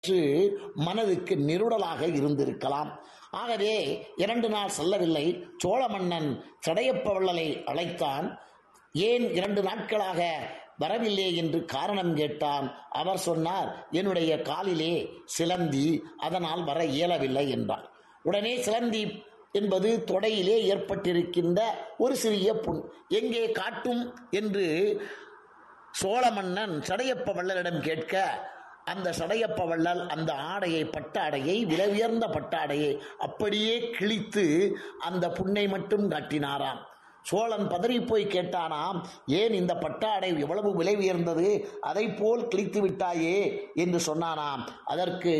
சற்று மனதுக்கு நிருடலாக இருந்திருக்கலாம் ஆகவே இரண்டு நாள் செல்லவில்லை சோழ மன்னன் சடையப்ப வள்ளலை அழைத்தான் ஏன் இரண்டு நாட்களாக வரவில்லை என்று காரணம் கேட்டான் அவர் சொன்னார் என்னுடைய காலிலே சிலந்தி அதனால் வர இயலவில்லை என்றார் உடனே சிலந்தி என்பது தொடையிலே ஏற்பட்டிருக்கின்ற ஒரு சிறிய புண் எங்கே காட்டும் என்று சோழ மன்னன் சடையப்ப வள்ளலிடம் கேட்க அந்த சடையப்ப வள்ளல் அந்த ஆடையை பட்டாடையை விலை உயர்ந்த பட்டாடையை அப்படியே கிழித்து அந்த புண்ணை மட்டும் காட்டினாராம் சோழன் பதறி போய் கேட்டானாம் ஏன் இந்த பட்டாடை எவ்வளவு விலை உயர்ந்தது அதை போல் கிழித்து விட்டாயே என்று சொன்னானாம் அதற்கு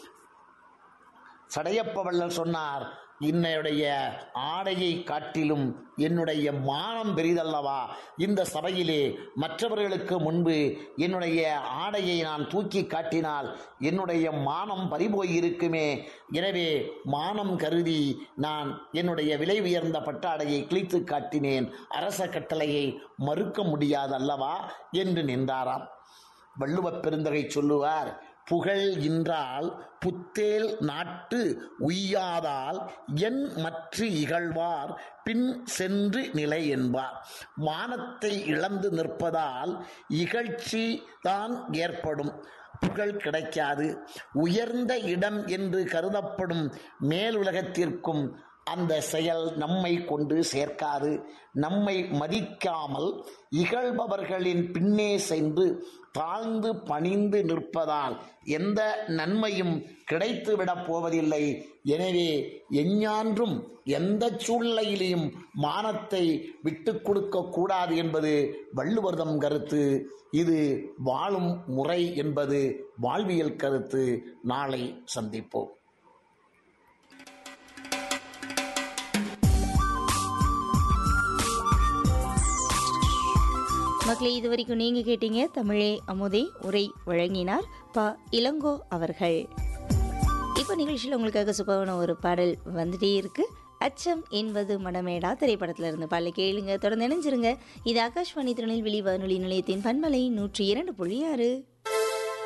சடையப்ப வள்ளல் சொன்னார் என்னுடைய ஆடையை காட்டிலும் என்னுடைய மானம் பெரிதல்லவா இந்த சபையிலே மற்றவர்களுக்கு முன்பு என்னுடைய ஆடையை நான் தூக்கி காட்டினால் என்னுடைய மானம் பறிபோய் இருக்குமே எனவே மானம் கருதி நான் என்னுடைய விலை உயர்ந்த பட்டாடையை கிழித்து காட்டினேன் அரச கட்டளையை மறுக்க முடியாதல்லவா என்று நின்றாராம் வள்ளுவப் பெருந்தகை சொல்லுவார் புகழ் இன்றால் புத்தேல் நாட்டு உய்யாதால் என் மற்ற இகழ்வார் பின் சென்று நிலை என்பார் மானத்தை இழந்து நிற்பதால் இகழ்ச்சி தான் ஏற்படும் புகழ் கிடைக்காது உயர்ந்த இடம் என்று கருதப்படும் மேலுலகத்திற்கும் அந்த செயல் நம்மை கொண்டு சேர்க்காது நம்மை மதிக்காமல் இகழ்பவர்களின் பின்னே சென்று தாழ்ந்து பணிந்து நிற்பதால் எந்த நன்மையும் கிடைத்துவிடப் போவதில்லை எனவே எஞ்ஞான்றும் எந்த சூழ்நிலையிலும் மானத்தை விட்டு கொடுக்க கூடாது என்பது வள்ளுவர்தம் கருத்து இது வாழும் முறை என்பது வாழ்வியல் கருத்து நாளை சந்திப்போம் மக்களே இது வரைக்கும் நீங்க கேட்டீங்க தமிழே அமுதே உரை வழங்கினார் ப இளங்கோ அவர்கள் இப்போ நிகழ்ச்சியில் உங்களுக்காக சுபவன ஒரு பாடல் வந்துட்டே இருக்கு அச்சம் என்பது மடமேடா திரைப்படத்துல இருந்து பாடலை கேளுங்க தொடர்ந்து இணைஞ்சிருங்க இது ஆகாஷ்வாணி திருநெல்வேலி வானொலி நிலையத்தின் பண்பலை நூற்றி இரண்டு புள்ளி ஆறு